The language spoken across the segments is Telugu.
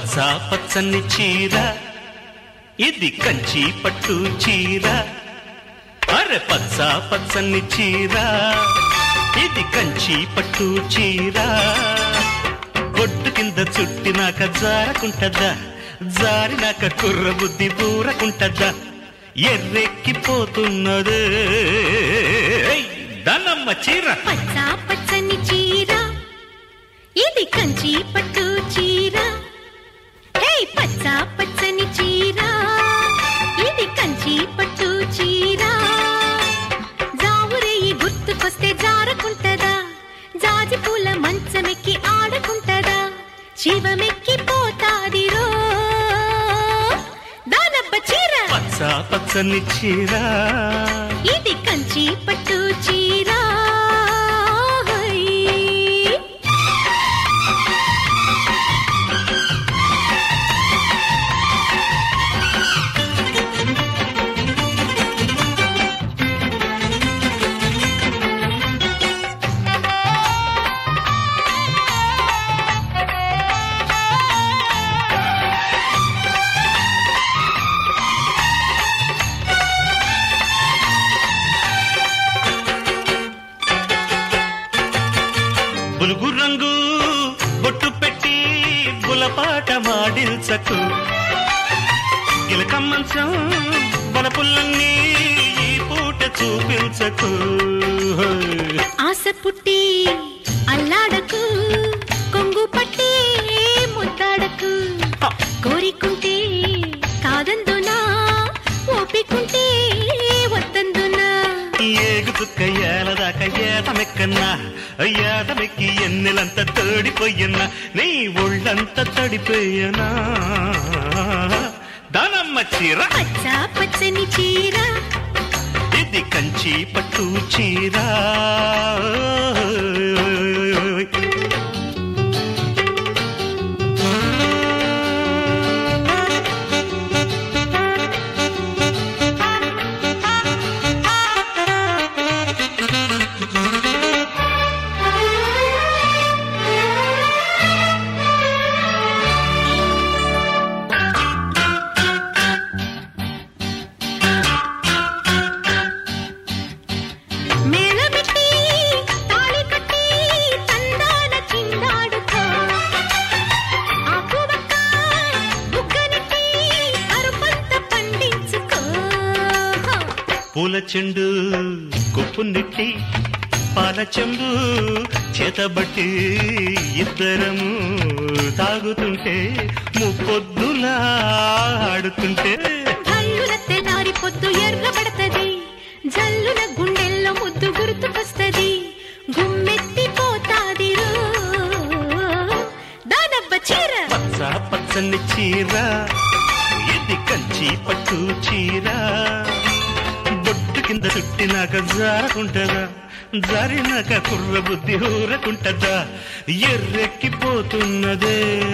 పచ్చ పచ్చని చీర ఇది కంచి పట్టు చీర అరే పచ్చ పచ్చని చీర ఇది కంచి పట్టు చీర బొట్టు కింద చుట్టినాక జారకుంటదా జారినాక కుర్ర బుద్ధి పూరకుంటదా ఎర్రెక్కిపోతున్నదే దనమ్మ చీర పచ్చ పచ్చని చీర ఇది కంచి పట్టు చీర హే పచ్చ పచ్చని చీర ఇది కంచి పట్టు చీర జావురేయి గుర్తుకొస్తే జారకుంటదా జాజి పూల మంచమెక్కి ఆడకుంటదా శివమెక్కి పోతాదిరో దానబ్బ చీర పచ్చ పచ్చని చీర ఇది కంచి పట్టు చీర బులుగు రంగు బొట్టు పెట్టి బులపాట మాడిల్చకు గిలకమ్మంచం బలపుల్లన్నీ ఈ పూట చూపించకు ఆశ పుట్టి అల్లాడకు కొంగు పట్టి ముద్దాడకు కోరికుంటే కాదందునా ఓపికుంటే వద్దందునా ఏగు చుక్క ఏలదాకా ఏటమెక్కన్నా ఏటమెక్కి ఎన్నెలంతా తోడిపోయన్నా నీ ఒళ్ళంతా తడిపోయనా దానమ్మ చీర పచ్చ పచ్చని చీర ఇది కంచి పట్టు చీర మేళమెట్టి తాళి కట్టి తందాన చిందాడుకో ఆకువక్క బుగ్గనెట్టి అరుపంత పండించుకో పూల చెండు కొప్పు నెట్టి పాల చెంబు చేతబట్టి ఇద్దరము తాగుతుంటే ముప్పొద్దులా ఆడుతుంటే భల్లున తెల్లారి పొద్దు ఎర్రబడతది జల్లున గుండెల్లో ముద్దు గుర్తుకొస్తది గుమ్మెత్తి పోతాదిరో దానబ్బ చీర పచ్చ పచ్చని చీర ఇది కంచి పట్టు చీర బొట్టు కింద చుట్టినాక జారకుంటదా జారినాక కుర్ర బుద్ధి ఊరకుంటదా ఎర్రెక్కిపోతున్నదే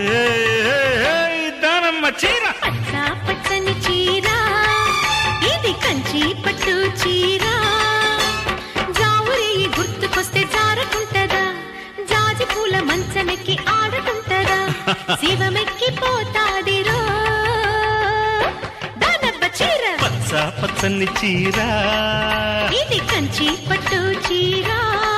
దానమ్మ చీర పచ్చ పచ్చని చీర ఇది కంచి పట్టు చీర జావురి గుర్తుకొస్తే జారకుంటదా జాజి పూల మంచమెక్కి ఆడకుంటదా శివమెక్కి పోతాదిరో దానబ్బ చీర పచ్చ పచ్చని చీర ఇది కంచి పట్టు చీర